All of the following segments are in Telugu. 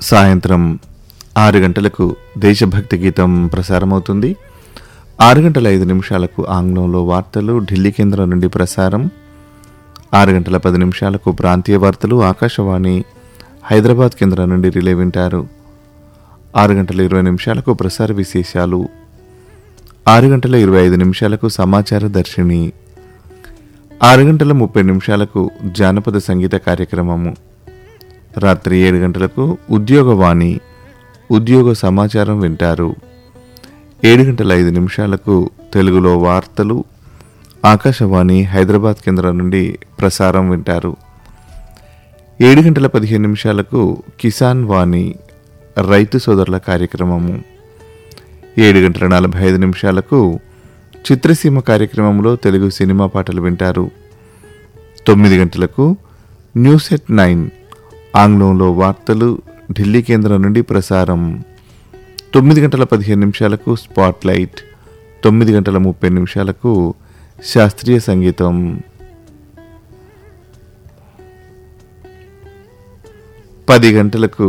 సాయంత్రం ఆరు గంటలకు దేశభక్తి గీతం ప్రసారమవుతుంది ఆరు గంటల ఐదు నిమిషాలకు ఆంగ్లంలో వార్తలు ఢిల్లీ కేంద్రం నుండి ప్రసారం ఆరు గంటల పది నిమిషాలకు ప్రాంతీయ వార్తలు ఆకాశవాణి హైదరాబాద్ కేంద్రం నుండి రిలే వింటారు ఆరు గంటల ఇరవై నిమిషాలకు ప్రసార విశేషాలు ఆరు గంటల ఇరవై ఐదు నిమిషాలకు సమాచార దర్శిని ఆరు గంటల ముప్పై నిమిషాలకు జానపద సంగీత కార్యక్రమము రాత్రి ఏడు గంటలకు ఉద్యోగవాణి ఉద్యోగ సమాచారం వింటారు ఏడు గంటల ఐదు నిమిషాలకు తెలుగులో వార్తలు ఆకాశవాణి హైదరాబాద్ కేంద్రం నుండి ప్రసారం వింటారు ఏడు గంటల పదిహేను నిమిషాలకు కిసాన్ వాణి రైతు సోదరుల కార్యక్రమము ఏడు గంటల నలభై ఐదు నిమిషాలకు చిత్రసీమ కార్యక్రమంలో తెలుగు సినిమా పాటలు వింటారు తొమ్మిది గంటలకు న్యూస్ ఎట్ నైన్ ఆంగ్లంలో వార్తలు ఢిల్లీ కేంద్రం నుండి ప్రసారం తొమ్మిది గంటల పదిహేను నిమిషాలకు స్పాట్ లైట్ తొమ్మిది గంటల ముప్పై నిమిషాలకు శాస్త్రీయ సంగీతం పది గంటలకు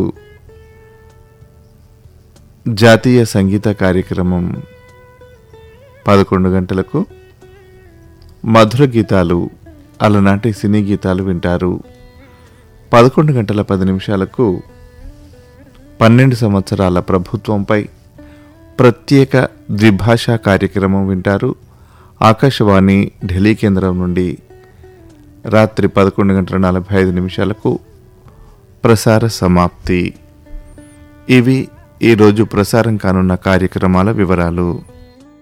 జాతీయ సంగీత కార్యక్రమం పదకొండు గంటలకు మధుర గీతాలు అలనాటి సినీ గీతాలు వింటారు పదకొండు గంటల పది నిమిషాలకు పన్నెండు సంవత్సరాల ప్రభుత్వంపై ప్రత్యేక ద్విభాషా కార్యక్రమం వింటారు ఆకాశవాణి ఢిల్లీ కేంద్రం నుండి రాత్రి పదకొండు గంటల నలభై ఐదు నిమిషాలకు ప్రసార సమాప్తి ఇవి ఈరోజు ప్రసారం కానున్న కార్యక్రమాల వివరాలు